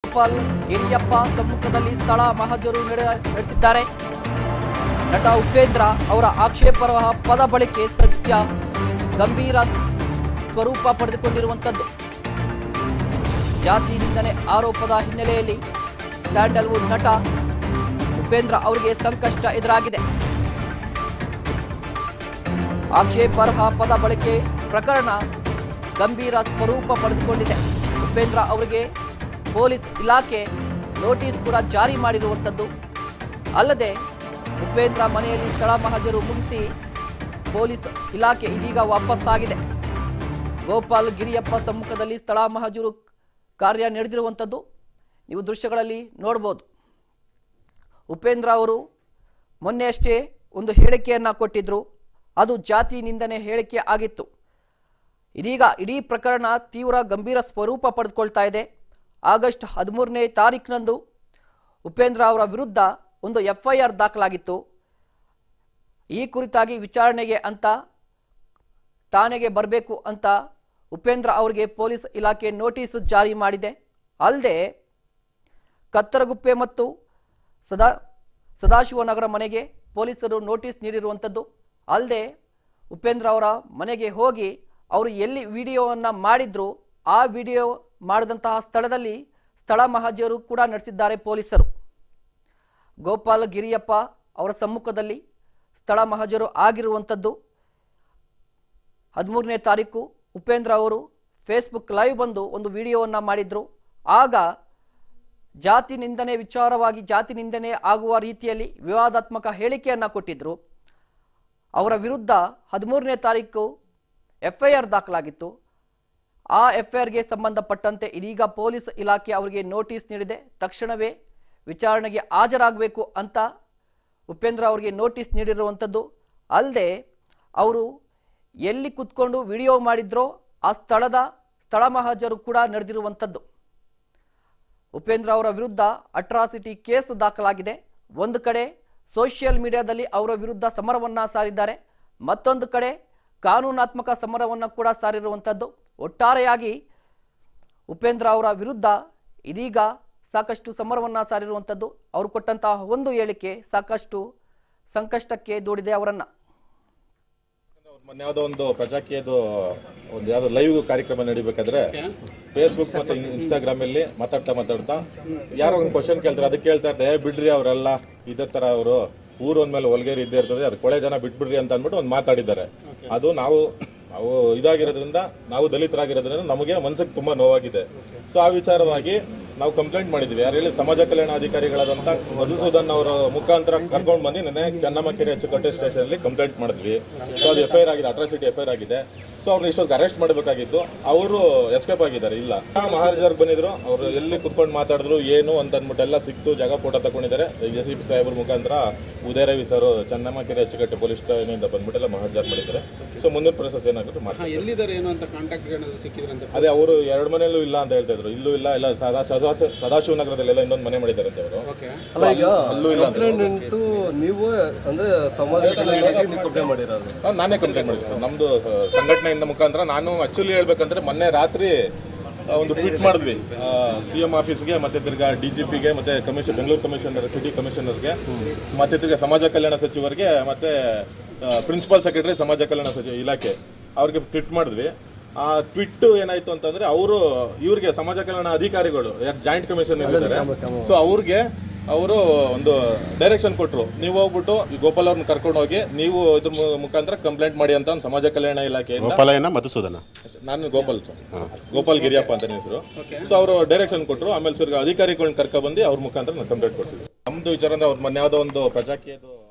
ಗೋಪಾಲ್ ಗಿರಿಯಪ್ಪ ಸಮ್ಮುಖದಲ್ಲಿ ಸ್ಥಳ ಮಹಜರು ನಡೆ- ನಡೆಸಿದ್ದಾರೆ ನಟ ಉಪೇಂದ್ರ ಅವರ ಆಕ್ಷೇಪಾರ್ಹ ಪದ ಬಳಕೆ ಸತ್ಯ ಗಂಭೀರ ಸ್ವರೂಪ ಪಡೆದುಕೊಂಡಿರುವಂಥದ್ದು ಜಾತಿ ನಿಂದನೆ ಆರೋಪದ ಹಿನ್ನೆಲೆಯಲ್ಲಿ ಸ್ಯಾಂಡಲ್ವುಡ್ ನಟ ಉಪೇಂದ್ರ ಅವರಿಗೆ ಸಂಕಷ್ಟ ಎದುರಾಗಿದೆ ಆಕ್ಷೇಪಾರ್ಹ ಪದ ಬಳಕೆ ಪ್ರಕರಣ ಗಂಭೀರ ಸ್ವರೂಪ ಪಡೆದುಕೊಂಡಿದೆ ಉಪೇಂದ್ರ ಅವರಿಗೆ ಪೊಲೀಸ್ ಇಲಾಖೆ ನೋಟಿಸ್ ಕೂಡ ಜಾರಿ ಮಾಡಿರುವಂಥದ್ದು ಅಲ್ಲದೆ ಉಪೇಂದ್ರ ಮನೆಯಲ್ಲಿ ಸ್ಥಳ ಮಹಜರು ಮುಗಿಸಿ ಪೊಲೀಸ್ ಇಲಾಖೆ ಇದೀಗ ವಾಪಸ್ಸಾಗಿದೆ ಗೋಪಾಲ್ ಗಿರಿಯಪ್ಪ ಸಮ್ಮುಖದಲ್ಲಿ ಸ್ಥಳ ಮಹಜರು ಕಾರ್ಯ ನಡೆದಿರುವಂಥದ್ದು ನೀವು ದೃಶ್ಯಗಳಲ್ಲಿ ನೋಡ್ಬೋದು ಉಪೇಂದ್ರ ಅವರು ಮೊನ್ನೆ ಅಷ್ಟೇ ಒಂದು ಹೇಳಿಕೆಯನ್ನು ಕೊಟ್ಟಿದ್ರು ಅದು ಜಾತಿ ನಿಂದನೆ ಹೇಳಿಕೆ ಆಗಿತ್ತು ಇದೀಗ ಇಡೀ ಪ್ರಕರಣ ತೀವ್ರ ಗಂಭೀರ ಸ್ವರೂಪ ಪಡೆದುಕೊಳ್ತಾ ಇದೆ ಆಗಸ್ಟ್ ಹದಿಮೂರನೇ ತಾರೀಕಿನಂದು ಉಪೇಂದ್ರ ಅವರ ವಿರುದ್ಧ ಒಂದು ಎಫ್ ಐ ಆರ್ ದಾಖಲಾಗಿತ್ತು ಈ ಕುರಿತಾಗಿ ವಿಚಾರಣೆಗೆ ಅಂತ ಠಾಣೆಗೆ ಬರಬೇಕು ಅಂತ ಉಪೇಂದ್ರ ಅವರಿಗೆ ಪೊಲೀಸ್ ಇಲಾಖೆ ನೋಟಿಸ್ ಜಾರಿ ಮಾಡಿದೆ ಅಲ್ಲದೆ ಕತ್ತರಗುಪ್ಪೆ ಮತ್ತು ಸದಾ ಸದಾಶಿವನಗರ ಮನೆಗೆ ಪೊಲೀಸರು ನೋಟಿಸ್ ನೀಡಿರುವಂಥದ್ದು ಅಲ್ಲದೆ ಉಪೇಂದ್ರ ಅವರ ಮನೆಗೆ ಹೋಗಿ ಅವರು ಎಲ್ಲಿ ವಿಡಿಯೋವನ್ನು ಮಾಡಿದ್ರು ಆ ವಿಡಿಯೋ ಮಾಡಿದಂತಹ ಸ್ಥಳದಲ್ಲಿ ಸ್ಥಳ ಮಹಜರು ಕೂಡ ನಡೆಸಿದ್ದಾರೆ ಪೊಲೀಸರು ಗೋಪಾಲ ಗಿರಿಯಪ್ಪ ಅವರ ಸಮ್ಮುಖದಲ್ಲಿ ಸ್ಥಳ ಮಹಜರು ಆಗಿರುವಂಥದ್ದು ಹದಿಮೂರನೇ ತಾರೀಕು ಉಪೇಂದ್ರ ಅವರು ಫೇಸ್ಬುಕ್ ಲೈವ್ ಬಂದು ಒಂದು ವಿಡಿಯೋವನ್ನು ಮಾಡಿದ್ರು ಆಗ ಜಾತಿ ನಿಂದನೆ ವಿಚಾರವಾಗಿ ಜಾತಿ ನಿಂದನೆ ಆಗುವ ರೀತಿಯಲ್ಲಿ ವಿವಾದಾತ್ಮಕ ಹೇಳಿಕೆಯನ್ನು ಕೊಟ್ಟಿದ್ರು ಅವರ ವಿರುದ್ಧ ಹದಿಮೂರನೇ ತಾರೀಕು ಎಫ್ ಐ ಆರ್ ದಾಖಲಾಗಿತ್ತು ಆ ಎಫ್ ಐ ಆರ್ಗೆ ಸಂಬಂಧಪಟ್ಟಂತೆ ಇದೀಗ ಪೊಲೀಸ್ ಇಲಾಖೆ ಅವರಿಗೆ ನೋಟಿಸ್ ನೀಡಿದೆ ತಕ್ಷಣವೇ ವಿಚಾರಣೆಗೆ ಹಾಜರಾಗಬೇಕು ಅಂತ ಉಪೇಂದ್ರ ಅವರಿಗೆ ನೋಟಿಸ್ ನೀಡಿರುವಂಥದ್ದು ಅಲ್ಲದೆ ಅವರು ಎಲ್ಲಿ ಕುತ್ಕೊಂಡು ವಿಡಿಯೋ ಮಾಡಿದ್ರೋ ಆ ಸ್ಥಳದ ಸ್ಥಳ ಮಹಾಜರು ಕೂಡ ನಡೆದಿರುವಂಥದ್ದು ಉಪೇಂದ್ರ ಅವರ ವಿರುದ್ಧ ಅಟ್ರಾಸಿಟಿ ಕೇಸ್ ದಾಖಲಾಗಿದೆ ಒಂದು ಕಡೆ ಸೋಷಿಯಲ್ ಮೀಡಿಯಾದಲ್ಲಿ ಅವರ ವಿರುದ್ಧ ಸಮರವನ್ನ ಸಾರಿದ್ದಾರೆ ಮತ್ತೊಂದು ಕಡೆ ಕಾನೂನಾತ್ಮಕ ಸಮರವನ್ನು ಕೂಡ ಸಾರಿರುವಂಥದ್ದು ಒಟ್ಟಾರೆಯಾಗಿ ಉಪೇಂದ್ರ ಅವರ ವಿರುದ್ಧ ಇದೀಗ ಸಾಕಷ್ಟು ಸಮರವನ್ನ ಸಾರಿರುವಂಥದ್ದು ಅವರು ಕೊಟ್ಟಂತಹ ಒಂದು ಹೇಳಿಕೆ ಸಾಕಷ್ಟು ಸಂಕಷ್ಟಕ್ಕೆ ದೂಡಿದೆ ಅವರನ್ನ ಮೊನ್ನೆ ಯಾವುದೋ ಒಂದು ಪ್ರಜಾಕೀಯದು ಒಂದು ಯಾವ್ದೋ ಲೈವ್ ಕಾರ್ಯಕ್ರಮ ನಡಿಬೇಕಾದ್ರೆ ಫೇಸ್ಬುಕ್ ಮತ್ತೆ ಇನ್ಸ್ಟಾಗ್ರಾಮ್ ಅಲ್ಲಿ ಮಾತಾಡ್ತಾ ಮಾತಾಡ್ತಾ ಯಾರೋ ಒಂದು ಕ್ವಶನ್ ಕೇಳ್ತಾರೆ ಅದಕ್ಕೆ ಕೇಳ್ತಾ ಇರ್ತಾರೆ "ಏ, ಬಿಡ್ರಿ ಅವರೆಲ್ಲ ಇದೇ ತರ ಅವರು ಊರು ಅಂದ್ಮೇಲೆ ಹೊಲ್ಗೇರಿ ಇದ್ದೇ ಇರ್ತದೆ ಅದು ಕೊಳೆ ಜನ ಬಿಟ್ಬಿಡ್ರಿ ಅಂತ ಅಂದ್ಬಿಟ್ಟು ಒಂದು ಮಾತಾಡಿದ್ದಾರೆ ಅದು ನಾವು ನಾವು ಇದಾಗಿರೋದ್ರಿಂದ ನಾವು ದಲಿತರಾಗಿರೋದ್ರಿಂದ ನಮಗೆ ಮನ್ಸಿಗೆ ತುಂಬಾ ನೋವಾಗಿದೆ ಸೊ ಆ ವಿಚಾರವಾಗಿ ನಾವು ಕಂಪ್ಲೇಂಟ್ ಮಾಡಿದ್ವಿ ಯಾರು ಹೇಳಿ ಸಮಾಜ ಕಲ್ಯಾಣ ಅಧಿಕಾರಿಗಳಾದಂತ ಮಧುಸೂದನ್ ಅವರ ಮುಖಾಂತರ ಕರ್ಕೊಂಡು ಬಂದು ನೆನೆ ಚೆನ್ನಮಕೆರೆ ಅಚ್ಚುಕಟ್ಟೆ ಸ್ಟೇಷನ್ ಅಲ್ಲಿ ಕಂಪ್ಲೇಂಟ್ ಮಾಡಿದ್ವಿ ಸೊ ಅದು ಎಫ್ ಐ ಆರ್ ಆಗಿದೆ ಅಟ್ರಾಸಿಟಿ ಎಫ್ ಐ ಆರ್ ಆಗಿದೆ ಸೊ ಅವ್ರನ್ನ ಇಷ್ಟೊಂದು ಅರೆಸ್ಟ್ ಮಾಡಬೇಕಾಗಿತ್ತು ಅವರು ಎಸ್ಕೇಪ್ ಆಗಿದ್ದಾರೆ ಇಲ್ಲ ಮಹಾರಾಜರ್ ಬಂದಿದ್ರು ಅವರು ಎಲ್ಲಿ ಕುತ್ಕೊಂಡು ಮಾತಾಡಿದ್ರು ಏನು ಅಂತ ಅಂದ್ಬಿಟ್ಟು ಎಲ್ಲ ಸಿಕ್ತು ಜಾಗ ಫೋಟೋ ತಗೊಂಡಿದ್ದಾರೆ ಎಸ್ ಸಿ ಪಿ ಸಾಹೇಬ್ರ ಮುಖಾಂತರ ಉದಯ ರವಿ ಸರ್ ಚೆನ್ನಮಕೆರೆ ಅಚ್ಚುಕಟ್ಟೆ ಪೊಲೀಸ್ ಠಾಣೆಯಿಂದ ಬಂದ್ಬಿಟ್ಟೆಲ್ಲ ಮಹಾರಾಜರ್ ಮಾಡಿದ್ದಾರೆ ಸೊ ಮುಂದಿನ ಪ್ರೊಸೆಸ್ ಏನಾಗುತ್ತೆ ಮಾಡ್ತಾರೆ ಎಲ್ಲಿದ್ದಾರೆ ಏನು ಅಂತ ಕಾಂಟ್ಯಾಕ್ಟ್ ಸಿಕ್ಕಿದ್ರಂತೆ ಅದೇ ಅವರು ಎರಡು ಮನೆಯಲ್ಲೂ ಇಲ್ಲ ಅಂತ ಹೇಳ್ತಾ ಇದ್ರು ಇಲ್ಲೂ ಇಲ್ಲ ಇಲ್ಲ ಸದಾ ಸದಾ ಸದಾಶಿವನಗರದಲ್ಲೆಲ್ಲ ಇನ್ನೊಂದು ಮನೆ ಮಾಡಿದ್ದಾರೆ ಅಂತ ಅವರು ಓಕೆ ಅಲ್ಲ ಈಗ ಅಲ್ಲೂ ಇಲ್ಲ ಅಂತ ಕಂಪ್ಲೇಂಟ್ ಉಂಟು ನೀವು ಅಂದ್ರೆ ಸಮಾಜ ಕಲ್ಯಾಣಕ್ಕೆ ನೀವು ಕಂಪ್ಲೇಂಟ್ ಮಾಡಿರೋದು ಹಾ, ನಾನೇ ಕಂಪ್ಲೇಂಟ್ ಮಾಡಿದ್ದೆ ಸರ್ ನಮ್ದು ಆ, ಸಂಘಟನೆಯಿಂದ ಮುಖಾಂತರ ನಾನು ಆಕ್ಚುಲಿ ಹೇಳ್ಬೇಕಂದ್ರೆ ಮೊನ್ನೆ ರಾತ್ರಿ ಆ, ಒಂದು ಟ್ವೀಟ್ ಮಾಡಿದ್ವಿ ಸಿ ಎಂ ಆಫೀಸ್ಗೆ ಮತ್ತೆ ತಿರ್ಗಾ ಡಿ ಜಿ ಪಿಗೆ ಮತ್ತೆ ಕಮಿಷನ್ ಬೆಂಗಳೂರು ಕಮಿಷನರ್ ಸಿಟಿ ಕಮಿಷನರ್ಗೆ ಮತ್ತೆ ತಿರ್ಗಾ ಸಮಾಜ ಕಲ್ಯಾಣ ಸಚಿವರಿಗೆ ಮತ್ತೆ ಪ್ರಿನ್ಸಿಪಲ್ ಸೆಕ್ರೆಟರಿ ಸಮಾಜ ಕಲ್ಯಾಣ ಸಚಿವ ಇಲಾಖೆ ಅವ್ರಿಗೆ ಟ್ವೀಟ್ ಮಾಡಿದ್ವಿ ಆ ಟ್ವಿಟ್ ಏನಾಯ್ತು ಅಂತಂದ್ರೆ ಅವರು ಇವ್ರಿಗೆ ಸಮಾಜ ಕಲ್ಯಾಣ ಅಧಿಕಾರಿಗಳು ಯಾರು ಜಾಯಿಂಟ್ ಕಮಿಷನ್ ಇರ್ತಾರೆ ಸೊ ಅವ್ರಿಗೆ ಅವರು ಒಂದು ಡೈರೆಕ್ಷನ್ ಕೊಟ್ಟರು ನೀವು ಹೋಗ್ಬಿಟ್ಟು ಈ ಗೋಪಾಲ್ ಅವ್ರನ್ನ ಕರ್ಕೊಂಡು ಹೋಗಿ ನೀವು ಇದ್ರ ಮು- ಮುಖಾಂತರ ಕಂಪ್ಲೇಂಟ್ ಮಾಡಿ ಅಂತ ಒಂದು ಸಮಾಜ ಕಲ್ಯಾಣ ಇಲಾಖೆಯಿಂದ ಗೋಪಾಲಯನ ಮಧುಸೂದನ ನಾನು ಗೋಪಾಲ್ ಸರ್. ಗೋಪಾಲ್ ಗಿರಿಯಪ್ಪ ಅಂತ ಹೆಸರು ಸೊ ಅವರು ಡೈರೆಕ್ಷನ್ ಕೊಟ್ಟರು ಆಮೇಲೆ ಸರ್ ಅಧಿಕಾರಿಗಳನ್ನ ಕರ್ಕೊಂಡ್ಬಂದು ಅವ್ರ ಮುಖಾಂತರ ನಾನು ಕಂಪ್ಲೇಂಟ್ ಕೊಡ್ಸಿದ್ವಿ ನಮ್ದು ವಿಚಾರ ಅಂದ್ರೆ ಅವ್ರ ಮೊನ್ನೆ ಯಾವುದೋ ಒಂದು ಪ್ರಜಾಕೀಯದು